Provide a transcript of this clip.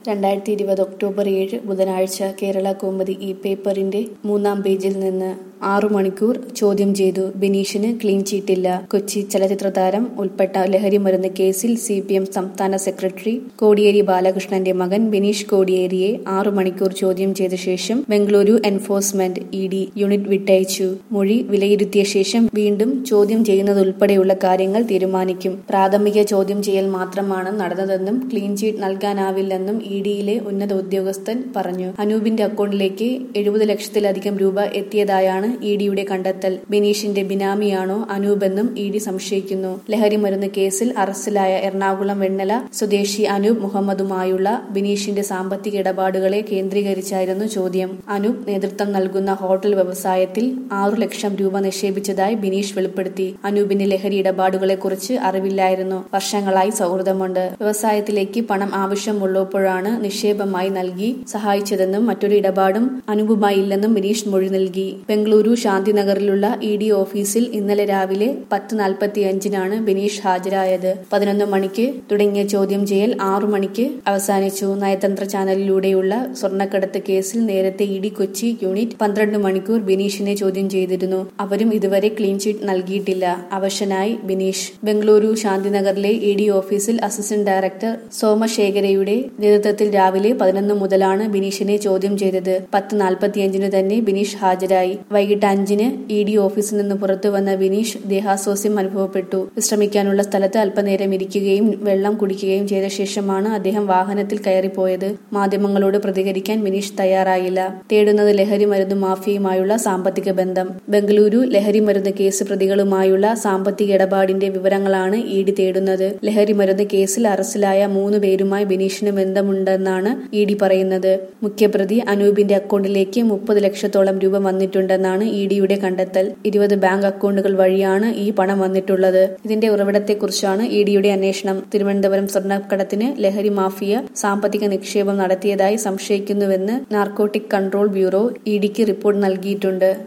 രണ്ടായിരത്തി ഇരുപത് ഒക്ടോബർ ഏഴ് ബുധനാഴ്ച കേരള കൗമുദി ഈ പേപ്പറിന്റെ മൂന്നാം പേജിൽ നിന്ന് ആറു മണിക്കൂർ ചോദ്യം ചെയ്തു ബിനീഷിന് ക്ലീൻ ചീറ്റില്ല കൊച്ചി ചലച്ചിത്ര താരം ഉൾപ്പെട്ട ലഹരി മരുന്ന് കേസിൽ സി പി എം സംസ്ഥാന സെക്രട്ടറി കോടിയേരി ബാലകൃഷ്ണന്റെ മകൻ ബിനീഷ് കോടിയേരിയെ ആറു മണിക്കൂർ ചോദ്യം ചെയ്ത ശേഷം Bengaluru enforcement E D unit വിട്ടയച്ചു മൊഴി വിലയിരുത്തിയ ശേഷം വീണ്ടും ചോദ്യം ചെയ്യുന്നതുൾപ്പെടെയുള്ള കാര്യങ്ങൾ തീരുമാനിക്കും പ്രാഥമിക ചോദ്യം ചെയ്യൽ മാത്രമാണ് നടന്നതെന്നും ക്ലീൻ ചീറ്റ് നൽകാനാവില്ലെന്നും ഇ ഡിയിലെ ഉന്നത ഉദ്യോഗസ്ഥൻ പറഞ്ഞു അനൂപിന്റെ അക്കൗണ്ടിലേക്ക് എഴുപത് ലക്ഷത്തിലധികം രൂപ എത്തിയതായാണ് ഇ ഡിയുടെ കണ്ടെത്തൽ ബിനീഷിന്റെ ബിനാമിയാണോ അനൂപെന്നും ഇ ഡി സംശയിക്കുന്നു ലഹരി മരുന്ന് കേസിൽ അറസ്റ്റിലായ എറണാകുളം വെണ്ണല സ്വദേശി അനൂപ് മുഹമ്മദുമായുള്ള ബിനീഷിന്റെ സാമ്പത്തിക ഇടപാടുകളെ കേന്ദ്രീകരിച്ചായിരുന്നു ചോദ്യം അനൂപ് നേതൃത്വം നൽകുന്ന ഹോട്ടൽ വ്യവസായത്തിൽ ആറു ലക്ഷം രൂപ നിക്ഷേപിച്ചതായി ബിനീഷ് വെളിപ്പെടുത്തി അനൂപിന് ലഹരി ഇടപാടുകളെക്കുറിച്ച് അറിവില്ലായിരുന്നു വർഷങ്ങളായി സൗഹൃദമുണ്ട് വ്യവസായത്തിലേക്ക് പണം ആവശ്യമുള്ളപ്പോഴാണ് നിക്ഷേപമായി നൽകി സഹായിച്ചതെന്നും മറ്റൊരു ഇടപാടും അനൂപുമായി ഇല്ലെന്നും ബിനീഷ് മൊഴി നൽകി ബംഗളൂരു ശാന്തിനഗറിലുള്ള ഇ ഡി ഓഫീസിൽ ഇന്നലെ രാവിലെ പത്ത് നാൽപ്പത്തിയഞ്ചിനാണ് ബിനീഷ് ഹാജരായത് പതിനൊന്ന് മണിക്ക് തുടങ്ങിയ ചോദ്യം ചെയ്യൽ ആറു മണിക്ക് അവസാനിച്ചു നയതന്ത്ര ചാനലിലൂടെയുള്ള സ്വർണ്ണക്കടത്ത് കേസിൽ നേരത്തെ ഇ ഡി കൊച്ചി യൂണിറ്റ് പന്ത്രണ്ട് മണിക്കൂർ ബിനീഷിനെ ചോദ്യം ചെയ്തിരുന്നു അവരും ഇതുവരെ ക്ലീൻ ചീറ്റ് നൽകിയിട്ടില്ല അവശനായി ബിനീഷ് ബംഗളൂരു ശാന്തിനഗറിലെ ഇ ഡി ഓഫീസിൽ അസിസ്റ്റന്റ് ഡയറക്ടർ സോമശേഖരയുടെ നേതൃത്വത്തിൽ രാവിലെ പതിനൊന്ന് മുതലാണ് ബിനീഷിനെ ചോദ്യം ചെയ്തത് പത്ത് നാൽപ്പത്തിയഞ്ചിന് തന്നെ ബിനീഷ് ഹാജരായി വൈകിട്ട് അഞ്ചിന് ഇ ഡി ഓഫീസിൽ നിന്ന് പുറത്തു വന്ന ബിനീഷ് ദേഹാസ്വാസ്യം അനുഭവപ്പെട്ടു വിശ്രമിക്കാനുള്ള സ്ഥലത്ത് അല്പനേരം ഇരിക്കുകയും വെള്ളം കുടിക്കുകയും ചെയ്ത ശേഷമാണ് അദ്ദേഹം വാഹനത്തിൽ കയറിപ്പോയത് മാധ്യമങ്ങളോട് പ്രതികരിക്കാൻ ബിനീഷ് തയ്യാറായില്ല തേടുന്നത് ലഹരി മരുന്ന് മാഫിയയുമായുള്ള സാമ്പത്തിക ബന്ധം ബംഗളൂരു ലഹരി മരുന്ന് കേസ് പ്രതികളുമായുള്ള സാമ്പത്തിക ഇടപാടിന്റെ വിവരങ്ങളാണ് ഇ ഡി തേടുന്നത് ലഹരി മരുന്ന് കേസിൽ അറസ്റ്റിലായ മൂന്ന് പേരുമായി ബിനീഷിന് ബന്ധമുണ്ടെന്നാണ് ഇ ഡി പറയുന്നത് മുഖ്യപ്രതി അനൂപിന്റെ അക്കൗണ്ടിലേക്ക് മുപ്പത് ലക്ഷത്തോളം രൂപ വന്നിട്ടുണ്ടെന്നാണ് ഇ ഡിയുടെ കണ്ടെത്തൽ ഇരുപത് ബാങ്ക് അക്കൗണ്ടുകൾ വഴിയാണ് ഈ പണം വന്നിട്ടുള്ളത് ഇതിന്റെ ഉറവിടത്തെക്കുറിച്ചാണ് ഇ ഡിയുടെ അന്വേഷണം തിരുവനന്തപുരം സ്വർണ്ണക്കടത്തിന് ലഹരി മാഫിയ സാമ്പത്തിക നിക്ഷേപം നടത്തിയതായി സംശയിക്കുന്നുവെന്ന് നാർക്കോട്ടിക് കൺട്രോൾ ബ്യൂറോ ഇ ഡിക്ക് റിപ്പോർട്ട് നൽകിയിട്ടുണ്ട്